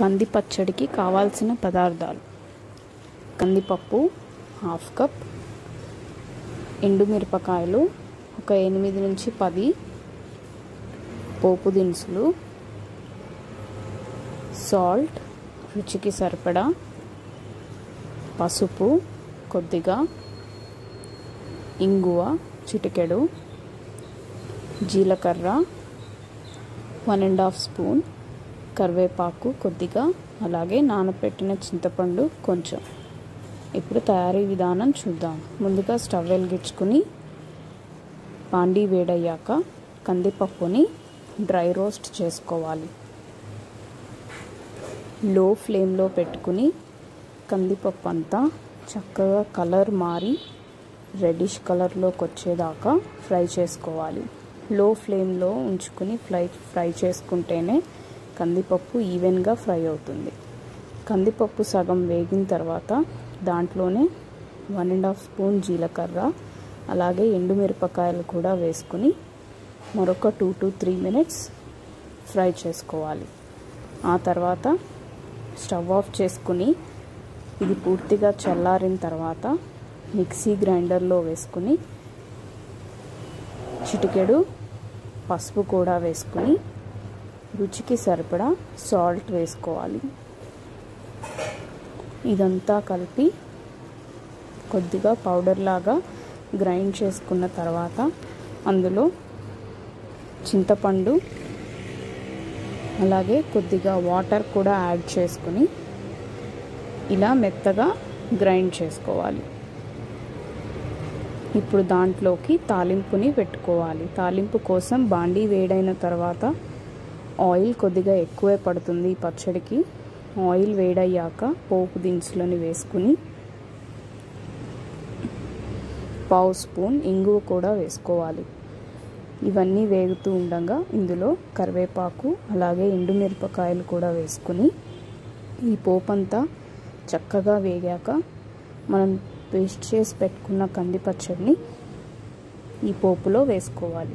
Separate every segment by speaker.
Speaker 1: కంది పచ్చడికి కావాల్సిన పదార్థాలు కందిపప్పు హాఫ్ కప్ ఎండుమిరపకాయలు ఒక ఎనిమిది నుంచి పది పోపు దినుసులు సాల్ట్ రుచికి సరిపడా పసుపు కొద్దిగా ఇంగువ చిటికెడు జీలకర్ర వన్ అండ్ హాఫ్ స్పూన్ కరివేపాకు కొద్దిగా అలాగే నానబెట్టిన చింతపండు కొంచెం ఇప్పుడు తయారీ విధానం చూద్దాం ముందుగా స్టవ్ వెలిగించుకుని పాండీ వేడయ్యాక కందిపప్పుని డ్రై రోస్ట్ చేసుకోవాలి లో ఫ్లేమ్లో పెట్టుకుని కందిపప్పు అంతా చక్కగా కలర్ మారి రెడ్డిష్ కలర్లోకి వచ్చేదాకా ఫ్రై చేసుకోవాలి లో ఫ్లేమ్లో ఉంచుకుని ఫ్రై ఫ్రై చేసుకుంటేనే కందిపప్పు ఈవెన్గా ఫ్రై అవుతుంది కందిపప్పు సగం వేగిన తర్వాత దాంట్లోనే వన్ అండ్ హాఫ్ స్పూన్ జీలకర్ర అలాగే ఎండుమిరపకాయలు కూడా వేసుకుని మరొక two to three minutes fry చేసుకోవాలి ఆ తర్వాత స్టవ్ ఆఫ్ చేసుకుని ఇది పూర్తిగా చల్లారిన తర్వాత మిక్సీ గ్రైండర్లో వేసుకుని చిటికెడు పసుపు కూడా వేసుకుని రుచికి సరిపడా సాల్ట్ వేసుకోవాలి ఇదంతా కలిపి కొద్దిగా పౌడర్ లాగా గ్రైండ్ చేసుకున్న తర్వాత అందులో చింతపండు అలాగే కొద్దిగా వాటర్ కూడా యాడ్ చేసుకుని ఇలా మెత్తగా గ్రైండ్ చేసుకోవాలి ఇప్పుడు దాంట్లోకి తాలింపుని పెట్టుకోవాలి తాలింపు కోసం బాండీ వేడైన తర్వాత ఆయిల్ కొద్దిగా ఎక్కువే పడుతుంది ఈ పచ్చడికి ఆయిల్ వేడయ్యాక పోపు దినుసులని వేసుకుని పావు స్పూన్ ఇంగువ కూడా వేసుకోవాలి ఇవన్నీ వేగుతూ ఉండగా ఇందులో కరివేపాకు అలాగే ఎండుమిరపకాయలు కూడా వేసుకుని ఈ పోపంతా చక్కగా వేగాక మనం పేస్ట్ చేసి పెట్టుకున్న కంది పచ్చడిని ఈ పోపులో వేసుకోవాలి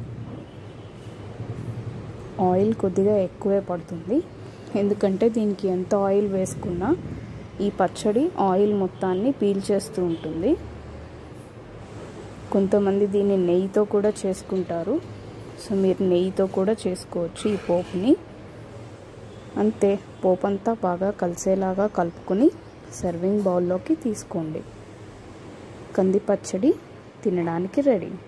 Speaker 1: ఆయిల్ కొద్దిగా ఎక్కువే పడుతుంది ఎందుకంటే దీనికి ఎంత ఆయిల్ వేసుకున్నా ఈ పచ్చడి ఆయిల్ మొత్తాన్ని పీల్చేస్తూ ఉంటుంది కొంతమంది దీన్ని నెయ్యితో కూడా చేసుకుంటారు సో మీరు నెయ్యితో కూడా చేసుకోవచ్చు ఈ పోపుని అంతే పోపు అంతా బాగా కలిసేలాగా కలుపుకొని సర్వింగ్ బౌల్లోకి తీసుకోండి కంది పచ్చడి తినడానికి రెడీ